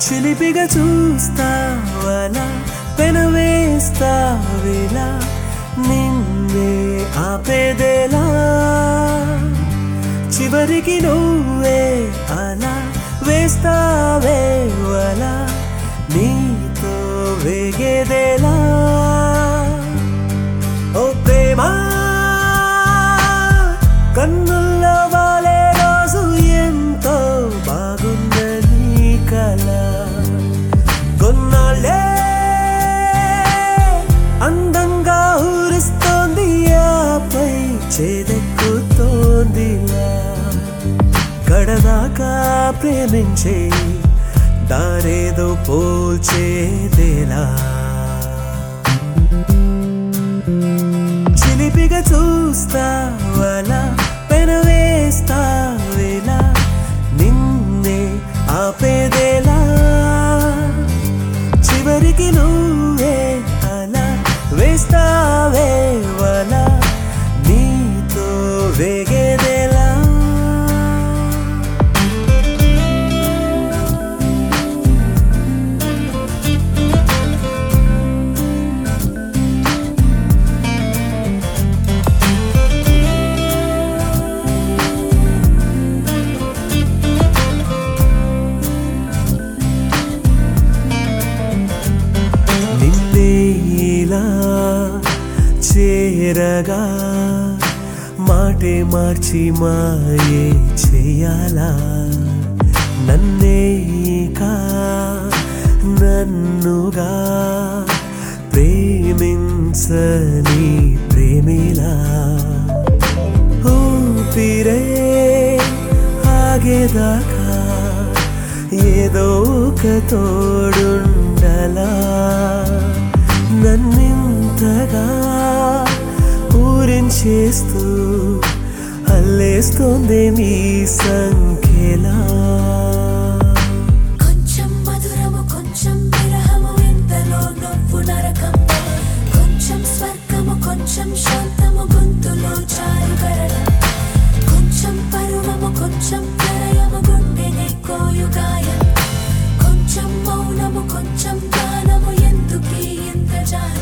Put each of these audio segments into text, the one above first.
చిలిపిగా చూస్తావలా పెనవేస్తావిలా నిన్నే ఆపేదేలా చివరికి నువ్వే అలా వేస్తావే వలా నీతో వేగేదేలా ఓ ప్రేమ కన్నుల్లో వాలే రోజు ఎంతో బాగుందని కల కొన్నాళ్ళే అందంగా ఊరిస్తోంది ఆపై చేదెక్కుతోందిలా కడదాకా ప్రేమించే దారేదో పోల్చేదేలా చిలిపిగా చూస్తావలా పెనవేస్తావేలా నిన్నే ఆపేదేలా చివరికి నువ్వే అలా వేస్తావే వలా నీతో వేగేదేలా నిన్నే ఇలా చేరగా మాటే మార్చి మాయే చేయాలా నన్నే కా నన్నుగా ప్రేమించని ప్రేమిలా ఊపిరే ఆగేదాకా ఏదో ఒక తోడుండలా నన్నింతగా ఊరించేస్తూ అల్లేస్తోంది నీ సంఖ్యలా కొంచెం మధురము కొంచెం విరహము ఇంతలో నవ్వు నరకం కొంచెం స్వర్గము కొంచెం శాంతము గొంతులో చారు గరడం కొంచెం పరువము కొంచెం ప్రళయము గుండెనే కోయు గాయం కొంచెం మౌనము కొంచెం గానము ఎందుకీ ఇంత జాలం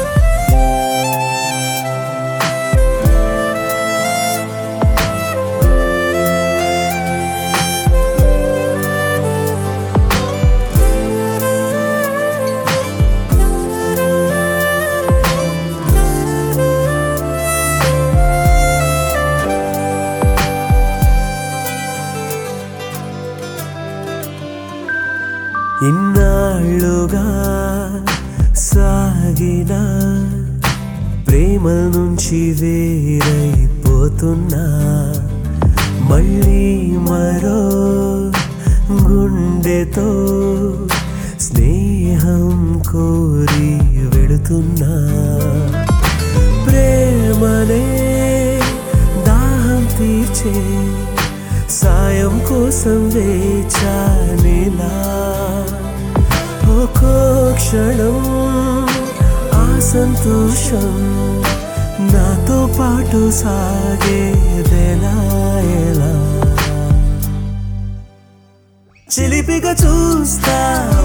ఇన్నాళ్ళుగా సాగిన ప్రేమ నుంచి వేరైపోతున్నా మళ్ళీ మరో గుండెతో స్నేహం కోరి వెళుతున్నా ప్రేమనే దాహం తీర్చే సాయం కోసం వేచానిలా ఒక్కో క్షణం ఆ సంతోషం నాతో పాటు సాగేదెలా ఎలా చిలిపిగా చూస్తా